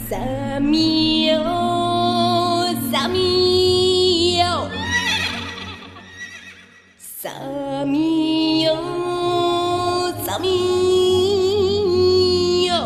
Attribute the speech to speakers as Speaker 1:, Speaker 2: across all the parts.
Speaker 1: Samio, Samio, Samio, Samio.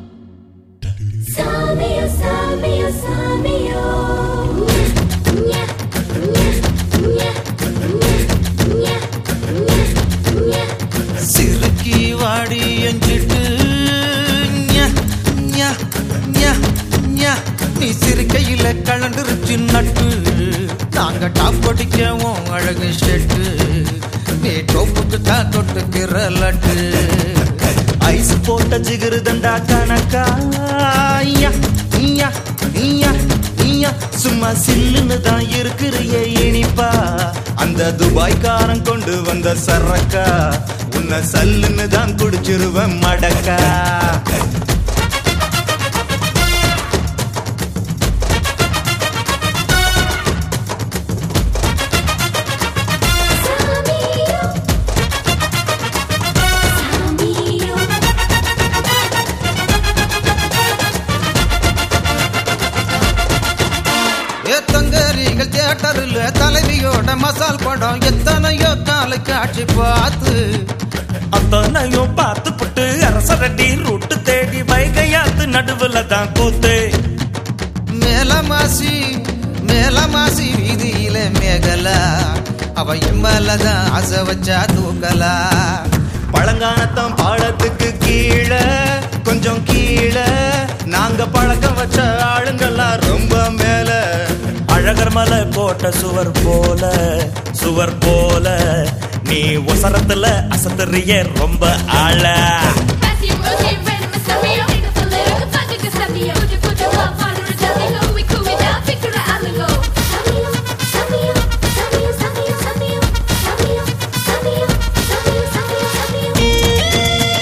Speaker 1: Samio, Samio, Samio. Nya, nya, nya, nya, nya, nya, nya.
Speaker 2: சிறுக்கி வாடி எஞ்சிட்டு ஞ, ஞ, ஞ, ஞ. நீ சிறுக்கையில கலந்துருச்சு நட்டு நாங்க டாப் அடிக்கவும் அழகு ஷெட்டு நீ டோப்புக்கு தான் தொட்டுக்கிற லட்டு ஐஸ் போட்ட ஜிகிரு தண்டா கணக்கா ஞ, ஞ, ஞ, ஞ. சும்மா சில்லுன்னு தான் இருக்கிறியே இனிப்பா அந்த துபாய்க்காரன் கொண்டு வந்த சரக்கா உன்னை சல்லுன்னு தான் குடிச்சிருவேன் மடக்கா
Speaker 1: Samio, Samio.
Speaker 2: ஏத்தங்கரிகள் தியேட்டரில் தலைவியோட மசால் படம் எத்தனையோ நாளை காட்சி பார்த்து
Speaker 3: அத்தனையும் பார்த்து புட்டு அரசரடி ரூட்டு தேடி வைகையாத்து நடுவுல தான் கூத்து
Speaker 2: மேலமாசி மேலமாசி வீதியில மேகலா அவ எம்மலதான் ஆசை வச்சா தூக்கலா பழங்கானத்தம் பாடத்துக்கு கீழே கொஞ்சம் கீழே நாங்க பழக்கம் வச்ச ஆளுங்கெல்லாம் ரொம்ப மேல
Speaker 3: அழகர் மலை போட்ட சுவர் போல சுவர் போல நீ உசரத்துல அசத்துறிய ரொம்ப ஆள
Speaker 1: Matthew, Rosie, Brandon, Miss Samio. Take a little, fuck it, Samio. Put your, put your love on her, Samio. We cool it down, picture the Alamo. Samio, Samio, Samio, Samio, Samio, Samio, Samio, Samio, Samio, Samio.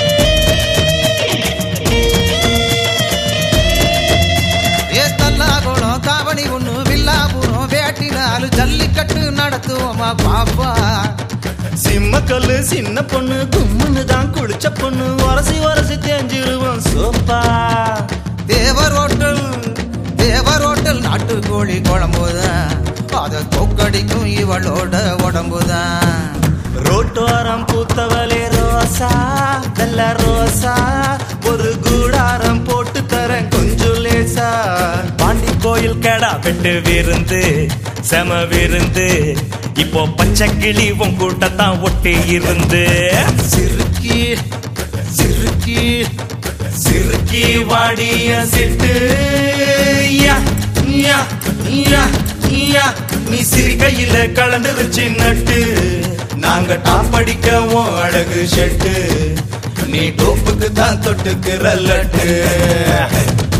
Speaker 2: ஏ தல்லாகுளம் தாவணி ஒண்ணு வில்லாபுரம் வேட்டினாலு ஜல்லிக்கட்டு நடத்துவோமா பாப்பா சிம்மக்கல்லு சின்ன பொண்ணு கும்முன்னு தான் குளிச்ச பொண்ணு உரசி உரசி தேஞ்சிருவோம் சோப்பா தேவர் ஹோட்டல் தேவர் ஹோட்டல் நாட்டுக்கோழி குழம்புதான் அதை தொக்கடிக்கும் இவளோட உடம்புதான் ரோட்டோரம் பூத்தவளே ரோசா வெள்ள ரோசா ஒரு கூடாரம் போட்டு தரேன் கொஞ்சம் லேசா
Speaker 3: பாண்டி கோயில் கேடா வெட்டு விருந்து செம விருந்து இப்போ பச்சை கிளி உன் கூட்டத்தான் ஒட்டி இருந்து
Speaker 2: சிறுக்கி சிறுக்கி சிறுக்கி வாடிய சிட்டு யா, யா, யா, யா. நீ சிறுகையில கலந்துருச்சு நட்டு நாங்க டாப் அடிக்கவும் அழகு ஷெட்டு நீ டோப்புக்கு தான் தொட்டுக்கிற லட்டு